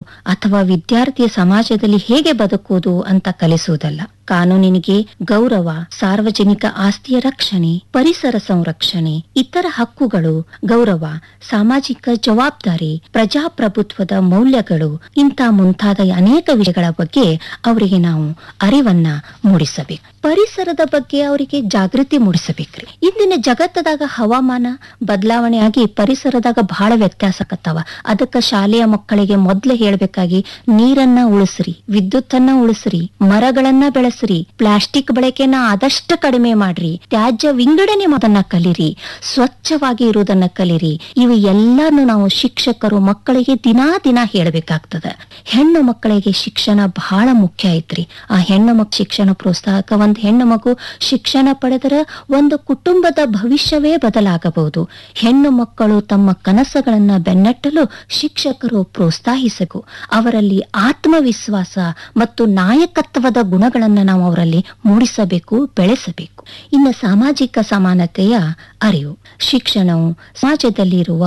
ಅಥವಾ ವಿದ್ಯಾರ್ಥಿಯ ಸಮಾಜದಲ್ಲಿ ಹೇಗೆ ಬದುಕುವುದು ಅಂತ ಕಲಿಸುವುದಲ್ಲ ಕಾನೂನಿನಿಗೆ ಗೌರವ ಸಾರ್ವಜನಿಕ ಆಸ್ತಿಯ ರಕ್ಷಣೆ ಪರಿಸರ ಸಂರಕ್ಷಣೆ ಇತರ ಹಕ್ಕುಗಳು ಗೌರವ ಸಾಮಾಜಿಕ ಜವಾಬ್ದಾರಿ ಪ್ರಜಾಪ್ರಭುತ್ವದ ಮೌಲ್ಯಗಳು ಇಂಥ ಮುಂತಾದ ಅನೇಕ ವಿಷಯಗಳ ಬಗ್ಗೆ ಅವರಿಗೆ ನಾವು ಅರಿವನ್ನ ಮೂಡಿಸಬೇಕು ಪರಿಸರದ ಬಗ್ಗೆ ಅವರಿಗೆ ಜಾಗೃತಿ ಮೂಡಿಸಬೇಕ್ರಿ ಇಂದಿನ ಜಗತ್ತದಾಗ ಹವಾಮಾನ ಬದಲಾವಣೆ ಆಗಿ ಪರಿಸರದಾಗ ಬಹಳ ವ್ಯತ್ಯಾಸ ಆಕತ್ತಾವ ಅದಕ್ಕ ಶಾಲೆಯ ಮಕ್ಕಳಿಗೆ ಮೊದ್ಲೇ ಹೇಳ್ಬೇಕಾಗಿ ನೀರನ್ನ ಉಳಿಸ್ರಿ ವಿದ್ಯುತ್ತನ್ನ ಉಳಿಸ್ರಿ ಮರಗಳನ್ನ ಬೆಳೆಸ್ರಿ ಪ್ಲಾಸ್ಟಿಕ್ ಬಳಕೆನ ಆದಷ್ಟು ಕಡಿಮೆ ಮಾಡ್ರಿ ತ್ಯಾಜ್ಯ ವಿಂಗಡಣೆ ಅದನ್ನ ಕಲಿರಿ ಸ್ವಚ್ಛವಾಗಿ ಇರುವುದನ್ನ ಕಲಿರಿ ಇವು ಎಲ್ಲಾನು ನಾವು ಶಿಕ್ಷಕರು ಮಕ್ಕಳಿಗೆ ದಿನಾ ದಿನ ಹೇಳ್ಬೇಕಾಗ್ತದ ಹೆಣ್ಣು ಮಕ್ಕಳಿಗೆ ಶಿಕ್ಷಣ ಬಹಳ ಮುಖ್ಯ ಐತ್ರಿ ಆ ಹೆಣ್ಣು ಮಕ್ ಶಿಕ್ಷಣ ಪ್ರೋತ್ಸಾಹಕ ಒಂದು ಹೆಣ್ಣು ಮಗು ಶಿಕ್ಷಣ ಪಡೆದರ ಒಂದು ಕುಟುಂಬದ ಭವಿಷ್ಯವೇ ಬದಲಾಗಬಹುದು ಹೆಣ್ಣು ಮಕ್ಕಳು ತಮ್ಮ ಕನಸುಗಳನ್ನ ಬೆನ್ನಟ್ಟಲು ಶಿಕ್ಷಕರು ಪ್ರೋತ್ಸಾಹಿಸಬೇಕು ಅವರಲ್ಲಿ ಆತ್ಮವಿಶ್ವಾಸ ಮತ್ತು ನಾಯಕತ್ವದ ಗುಣಗಳನ್ನ ನಾವು ಅವರಲ್ಲಿ ಮೂಡಿಸಬೇಕು ಬೆಳೆಸಬೇಕು ಇನ್ನು ಸಾಮಾಜಿಕ ಸಮಾನತೆಯ ಅರಿವು ಶಿಕ್ಷಣವು ಸಮಾಜದಲ್ಲಿರುವ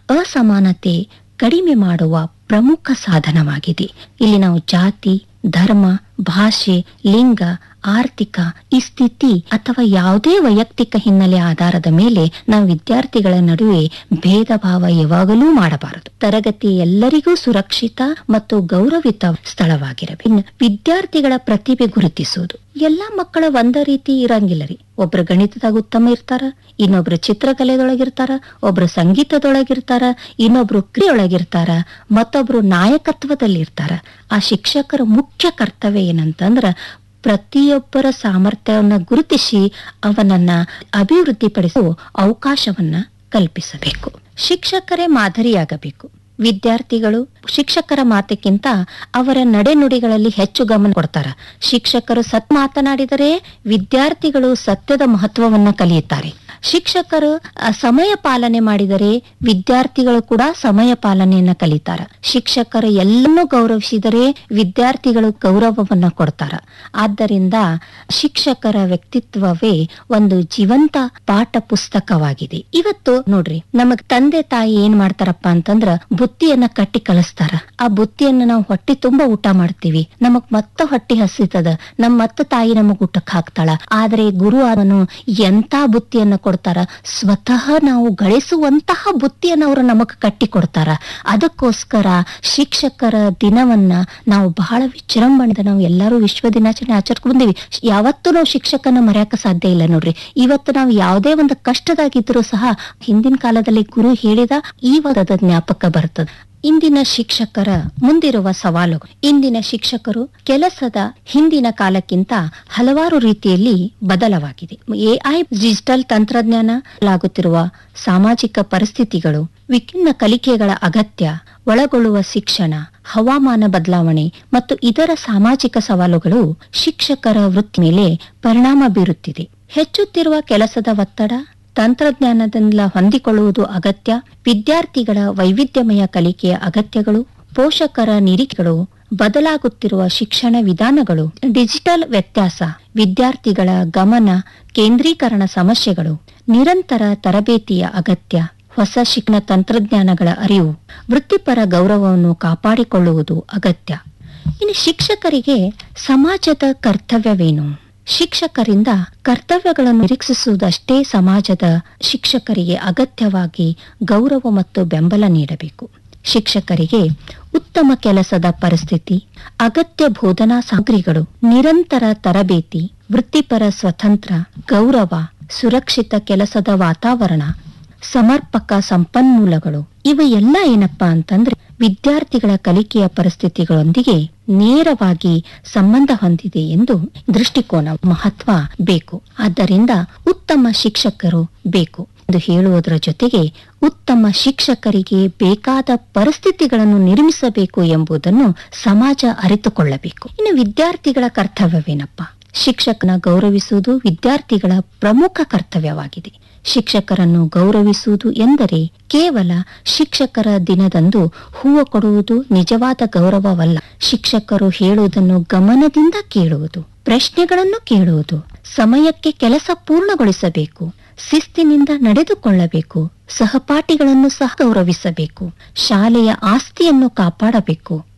ಅಸಮಾನತೆ ಕಡಿಮೆ ಮಾಡುವ ಪ್ರಮುಖ ಸಾಧನವಾಗಿದೆ ಇಲ್ಲಿ ನಾವು ಜಾತಿ ಧರ್ಮ ಭಾಷೆ ಲಿಂಗ ಆರ್ಥಿಕ ಈ ಸ್ಥಿತಿ ಅಥವಾ ಯಾವುದೇ ವೈಯಕ್ತಿಕ ಹಿನ್ನೆಲೆ ಆಧಾರದ ಮೇಲೆ ನಾವು ವಿದ್ಯಾರ್ಥಿಗಳ ನಡುವೆ ಭೇದ ಭಾವ ಯಾವಾಗಲೂ ಮಾಡಬಾರದು ತರಗತಿ ಎಲ್ಲರಿಗೂ ಸುರಕ್ಷಿತ ಮತ್ತು ಗೌರವಿತ ಸ್ಥಳವಾಗಿರಬೇಕು ಇನ್ನು ವಿದ್ಯಾರ್ಥಿಗಳ ಪ್ರತಿಭೆ ಗುರುತಿಸುವುದು ಎಲ್ಲಾ ಮಕ್ಕಳ ಒಂದ ರೀತಿ ಇರಂಗಿಲ್ಲ ರೀ ಒಬ್ರು ಗಣಿತದಾಗ ಉತ್ತಮ ಇರ್ತಾರ ಇನ್ನೊಬ್ರು ಚಿತ್ರಕಲೆದೊಳಗಿರ್ತಾರ ಒಬ್ರು ಸಂಗೀತದೊಳಗಿರ್ತಾರ ಇನ್ನೊಬ್ರು ಕ್ರಿಯೆಯೊಳಗಿರ್ತಾರ ಮತ್ತೊಬ್ರು ನಾಯಕತ್ವದಲ್ಲಿ ಇರ್ತಾರ ಆ ಶಿಕ್ಷಕರ ಮುಖ್ಯ ಕರ್ತವ್ಯ ಏನಂತಂದ್ರ ಪ್ರತಿಯೊಬ್ಬರ ಸಾಮರ್ಥ್ಯವನ್ನ ಗುರುತಿಸಿ ಅವನನ್ನ ಅಭಿವೃದ್ಧಿಪಡಿಸುವ ಅವಕಾಶವನ್ನ ಕಲ್ಪಿಸಬೇಕು ಶಿಕ್ಷಕರೇ ಮಾದರಿಯಾಗಬೇಕು ವಿದ್ಯಾರ್ಥಿಗಳು ಶಿಕ್ಷಕರ ಮಾತಿಗಿಂತ ಅವರ ನಡೆನುಡಿಗಳಲ್ಲಿ ಹೆಚ್ಚು ಗಮನ ಕೊಡ್ತಾರ ಶಿಕ್ಷಕರು ಸತ್ ಮಾತನಾಡಿದರೆ ವಿದ್ಯಾರ್ಥಿಗಳು ಸತ್ಯದ ಮಹತ್ವವನ್ನ ಕಲಿಯುತ್ತಾರೆ ಶಿಕ್ಷಕರು ಆ, ಸಮಯ ಪಾಲನೆ ಮಾಡಿದರೆ ವಿದ್ಯಾರ್ಥಿಗಳು ಕೂಡ ಸಮಯ ಪಾಲನೆಯನ್ನ ಕಲಿತಾರ ಶಿಕ್ಷಕರು ಎಲ್ಲನ್ನೂ ಗೌರವಿಸಿದರೆ ವಿದ್ಯಾರ್ಥಿಗಳು ಗೌರವವನ್ನ ಕೊಡ್ತಾರ ಆದ್ದರಿಂದ ಶಿಕ್ಷಕರ ವ್ಯಕ್ತಿತ್ವವೇ ಒಂದು ಜೀವಂತ ಪಾಠ ಪುಸ್ತಕವಾಗಿದೆ ಇವತ್ತು ನೋಡ್ರಿ ನಮಗ್ ತಂದೆ ತಾಯಿ ಏನ್ ಮಾಡ್ತಾರಪ್ಪ ಅಂತಂದ್ರ ಬುತ್ತಿಯನ್ನ ಕಟ್ಟಿ ಕಳಿಸ್ತಾರ ಆ ಬುತ್ತಿಯನ್ನ ನಾವು ಹೊಟ್ಟಿ ತುಂಬಾ ಊಟ ಮಾಡ್ತೀವಿ ನಮಗ್ ಮತ್ತ ಹೊಟ್ಟಿ ಹಸಿತದ ನಮ್ ಮತ್ತ ತಾಯಿ ನಮಗ್ ಊಟಕ್ ಹಾಕ್ತಾಳ ಆದ್ರೆ ಗುರು ಅವನು ಎಂತ ಬುತ್ತಿಯನ್ನ ಕೊಡ್ತಾರ ಸ್ವತಃ ನಾವು ಗಳಿಸುವಂತಹ ಬುತ್ತಿಯನ್ನ ಅವರು ನಮಗ್ ಕಟ್ಟಿ ಕೊಡ್ತಾರ ಅದಕ್ಕೋಸ್ಕರ ಶಿಕ್ಷಕರ ದಿನವನ್ನ ನಾವು ಬಹಳ ವಿಜೃಂಭಣೆಯಿಂದ ನಾವು ಎಲ್ಲರೂ ವಿಶ್ವ ದಿನಾಚರಣೆ ಆಚರಿಸ್ಕೊಂಡ್ ಬಂದೀವಿ ಯಾವತ್ತೂ ನಾವು ಶಿಕ್ಷಕನ ಮರೆಯಕ ಸಾಧ್ಯ ಇಲ್ಲ ನೋಡ್ರಿ ಇವತ್ತು ನಾವು ಯಾವುದೇ ಒಂದು ಕಷ್ಟದಾಗಿದ್ರೂ ಸಹ ಹಿಂದಿನ ಕಾಲದಲ್ಲಿ ಗುರು ಹೇಳಿದ ಈ ವದದ ಜ್ಞಾಪಕ ಬರ್ತದೆ ಇಂದಿನ ಶಿಕ್ಷಕರ ಮುಂದಿರುವ ಸವಾಲು ಇಂದಿನ ಶಿಕ್ಷಕರು ಕೆಲಸದ ಹಿಂದಿನ ಕಾಲಕ್ಕಿಂತ ಹಲವಾರು ರೀತಿಯಲ್ಲಿ ಬದಲವಾಗಿದೆ ಎಐ ಡಿಜಿಟಲ್ ತಂತ್ರಜ್ಞಾನ ಲಾಗುತ್ತಿರುವ ಸಾಮಾಜಿಕ ಪರಿಸ್ಥಿತಿಗಳು ವಿಭಿನ್ನ ಕಲಿಕೆಗಳ ಅಗತ್ಯ ಒಳಗೊಳ್ಳುವ ಶಿಕ್ಷಣ ಹವಾಮಾನ ಬದಲಾವಣೆ ಮತ್ತು ಇತರ ಸಾಮಾಜಿಕ ಸವಾಲುಗಳು ಶಿಕ್ಷಕರ ವೃತ್ತಿ ಮೇಲೆ ಪರಿಣಾಮ ಬೀರುತ್ತಿದೆ ಹೆಚ್ಚುತ್ತಿರುವ ಕೆಲಸದ ಒತ್ತಡ ತಂತ್ರಜ್ಞಾನದಿಂದ ಹೊಂದಿಕೊಳ್ಳುವುದು ಅಗತ್ಯ ವಿದ್ಯಾರ್ಥಿಗಳ ವೈವಿಧ್ಯಮಯ ಕಲಿಕೆಯ ಅಗತ್ಯಗಳು ಪೋಷಕರ ನಿರೀಕ್ಷೆಗಳು ಬದಲಾಗುತ್ತಿರುವ ಶಿಕ್ಷಣ ವಿಧಾನಗಳು ಡಿಜಿಟಲ್ ವ್ಯತ್ಯಾಸ ವಿದ್ಯಾರ್ಥಿಗಳ ಗಮನ ಕೇಂದ್ರೀಕರಣ ಸಮಸ್ಯೆಗಳು ನಿರಂತರ ತರಬೇತಿಯ ಅಗತ್ಯ ಹೊಸ ಶಿಕ್ಷಣ ತಂತ್ರಜ್ಞಾನಗಳ ಅರಿವು ವೃತ್ತಿಪರ ಗೌರವವನ್ನು ಕಾಪಾಡಿಕೊಳ್ಳುವುದು ಅಗತ್ಯ ಇನ್ನು ಶಿಕ್ಷಕರಿಗೆ ಸಮಾಜದ ಕರ್ತವ್ಯವೇನು ಶಿಕ್ಷಕರಿಂದ ಕರ್ತವ್ಯಗಳನ್ನು ನಿರೀಕ್ಷಿಸುವುದಷ್ಟೇ ಸಮಾಜದ ಶಿಕ್ಷಕರಿಗೆ ಅಗತ್ಯವಾಗಿ ಗೌರವ ಮತ್ತು ಬೆಂಬಲ ನೀಡಬೇಕು ಶಿಕ್ಷಕರಿಗೆ ಉತ್ತಮ ಕೆಲಸದ ಪರಿಸ್ಥಿತಿ ಅಗತ್ಯ ಬೋಧನಾ ಸಾಮಗ್ರಿಗಳು ನಿರಂತರ ತರಬೇತಿ ವೃತ್ತಿಪರ ಸ್ವತಂತ್ರ ಗೌರವ ಸುರಕ್ಷಿತ ಕೆಲಸದ ವಾತಾವರಣ ಸಮರ್ಪಕ ಸಂಪನ್ಮೂಲಗಳು ಇವು ಎಲ್ಲ ಏನಪ್ಪಾ ಅಂತಂದ್ರೆ ವಿದ್ಯಾರ್ಥಿಗಳ ಕಲಿಕೆಯ ಪರಿಸ್ಥಿತಿಗಳೊಂದಿಗೆ ನೇರವಾಗಿ ಸಂಬಂಧ ಹೊಂದಿದೆ ಎಂದು ದೃಷ್ಟಿಕೋನ ಮಹತ್ವ ಬೇಕು ಆದ್ದರಿಂದ ಉತ್ತಮ ಶಿಕ್ಷಕರು ಬೇಕು ಎಂದು ಹೇಳುವುದರ ಜೊತೆಗೆ ಉತ್ತಮ ಶಿಕ್ಷಕರಿಗೆ ಬೇಕಾದ ಪರಿಸ್ಥಿತಿಗಳನ್ನು ನಿರ್ಮಿಸಬೇಕು ಎಂಬುದನ್ನು ಸಮಾಜ ಅರಿತುಕೊಳ್ಳಬೇಕು ಇನ್ನು ವಿದ್ಯಾರ್ಥಿಗಳ ಕರ್ತವ್ಯವೇನಪ್ಪ ಶಿಕ್ಷಕನ ಗೌರವಿಸುವುದು ವಿದ್ಯಾರ್ಥಿಗಳ ಪ್ರಮುಖ ಕರ್ತವ್ಯವಾಗಿದೆ ಶಿಕ್ಷಕರನ್ನು ಗೌರವಿಸುವುದು ಎಂದರೆ ಕೇವಲ ಶಿಕ್ಷಕರ ದಿನದಂದು ಹೂವು ಕೊಡುವುದು ನಿಜವಾದ ಗೌರವವಲ್ಲ ಶಿಕ್ಷಕರು ಹೇಳುವುದನ್ನು ಗಮನದಿಂದ ಕೇಳುವುದು ಪ್ರಶ್ನೆಗಳನ್ನು ಕೇಳುವುದು ಸಮಯಕ್ಕೆ ಕೆಲಸ ಪೂರ್ಣಗೊಳಿಸಬೇಕು ಶಿಸ್ತಿನಿಂದ ನಡೆದುಕೊಳ್ಳಬೇಕು ಸಹಪಾಠಿಗಳನ್ನು ಸಹ ಗೌರವಿಸಬೇಕು ಶಾಲೆಯ ಆಸ್ತಿಯನ್ನು ಕಾಪಾಡಬೇಕು